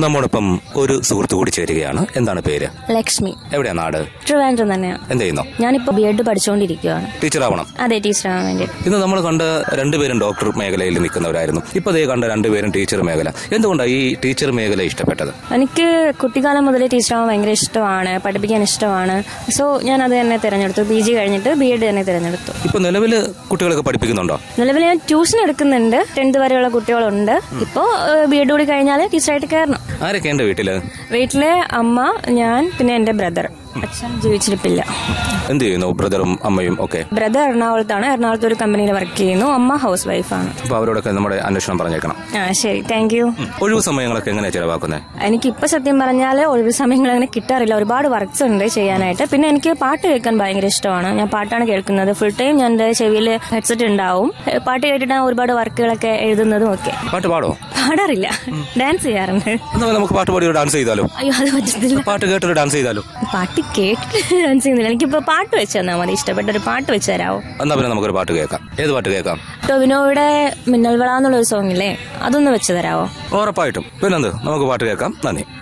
നമ്മോടൊപ്പം ഒരു സുഹൃത്ത് കൂടി ചേരുകയാണ് എന്താണ് പേര് ലക്ഷ്മി എവിടെയാ നാട് ട്രിവാൻഡ്രം തന്നെയാണ് എന്ത് ചെയ്യുന്നു ഞാനിപ്പോ ബി എഡ് പഠിച്ചുകൊണ്ടിരിക്കുകയാണ് ടീച്ചർ ആവണം അതെ ടീച്ചറാകാൻ വേണ്ടി ഇന്ന് നമ്മൾ കണ്ട രണ്ടുപേരും ഡോക്ടർ മേഖലയിൽ നിൽക്കുന്നവരായിരുന്നു ഇപ്പൊ ദേ കണ്ട രണ്ടുപേരും ടീച്ചർ മേഖല എന്തുകൊണ്ടാണ് ഈ ടീച്ചർ മേഖല ഇഷ്ടപ്പെട്ടത് എനിക്ക് കുട്ടിക്കാലം മുതലേ ടീച്ചറാവാൻ ഭയങ്കര ഇഷ്ടമാണ് പഠിപ്പിക്കാൻ ഇഷ്ടമാണ് സോ ഞാൻ അത് തന്നെ തിരഞ്ഞെടുത്തു പി ജി കഴിഞ്ഞിട്ട് ബി എഡ് തന്നെ തിരഞ്ഞെടുത്തു ഇപ്പൊ നിലവില് കുട്ടികളൊക്കെ പഠിപ്പിക്കുന്നുണ്ടോ നിലവിൽ ഞാൻ ട്യൂഷൻ എടുക്കുന്നുണ്ട് ടെൻത്ത് വരെയുള്ള കുട്ടികളുണ്ട് ഇപ്പോൾ ബി എഡ് കൂടി കഴിഞ്ഞാൽ ടീച്ചറായിട്ട് കയറണം ആരൊക്കെ ഉണ്ട് വീട്ടില് വീട്ടിലെ അമ്മ ഞാൻ പിന്നെ എന്റെ ബ്രദർ അച്ഛൻ ജീവിച്ചിരിപ്പില്ല എന്ത് ചെയ്യുന്നു ബ്രദറും അമ്മയും ഒക്കെ ബ്രദർ എറണാകുളത്താണ് എറണാകുളത്ത് ഒരു കമ്പനിയിൽ വർക്ക് ചെയ്യുന്നു അമ്മ ഹൗസ് വൈഫാണ് അപ്പൊ അവരോടൊക്കെ നമ്മുടെ അന്വേഷണം പറഞ്ഞേക്കണം ആ ശരി താങ്ക് യു ഒഴിവു സമയങ്ങളൊക്കെ എങ്ങനെയാ ചെലവാക്കുന്നത് എനിക്കിപ്പോ സത്യം പറഞ്ഞാൽ ഒഴിവ് സമയങ്ങൾ അങ്ങനെ കിട്ടാറില്ല ഒരുപാട് വർക്ക്സ് ഉണ്ട് ചെയ്യാനായിട്ട് പിന്നെ എനിക്ക് പാട്ട് കേൾക്കാൻ ഭയങ്കര ഇഷ്ടമാണ് ഞാൻ പാട്ടാണ് കേൾക്കുന്നത് ഫുൾ ടൈം ഞാൻ എന്റെ ചെവിയിൽ ഹെഡ്സെറ്റ് ഉണ്ടാവും ഏ, പാട്ട് കേട്ടിട്ടാണ് ഒരുപാട് വർക്കുകളൊക്കെ എഴുതുന്നതും ഒക്കെ പാട്ട് പാടോ പാടാറില്ല ഡാൻസ് ചെയ്യാറുണ്ട് എന്നാ നമുക്ക് പാട്ട് പാടി ഒരു ഡാൻസ് ചെയ്താലോ അയ്യോ അത് പറ്റത്തില്ല പാട്ട് കേട്ടൊരു ഡാൻസ് ചെയ്താലോ പാട്ട് കേട്ടിട്ട് ഡാൻസ് ചെയ്യുന്നില്ല എനിക്കിപ്പോ പാട്ട് വെച്ച് തന്നാൽ മതി ഇഷ്ടപ്പെട്ട ഒരു പാട്ട് വെച്ച് തരാമോ എന്നാ പിന്നെ നമുക്കൊരു പാട്ട് കേൾക്കാം ഏത് പാട്ട് കേൾക്കാം ടൊവിനോയുടെ മിന്നൽ വിള എന്നുള്ള ഒരു സോങ് ഇല്ലേ അതൊന്ന് വെച്ച് തരാമോ ഉറപ്പായിട്ടും പിന്നെന്ത് നമുക്ക് പാട്ട് കേൾക്കാം നന്ദി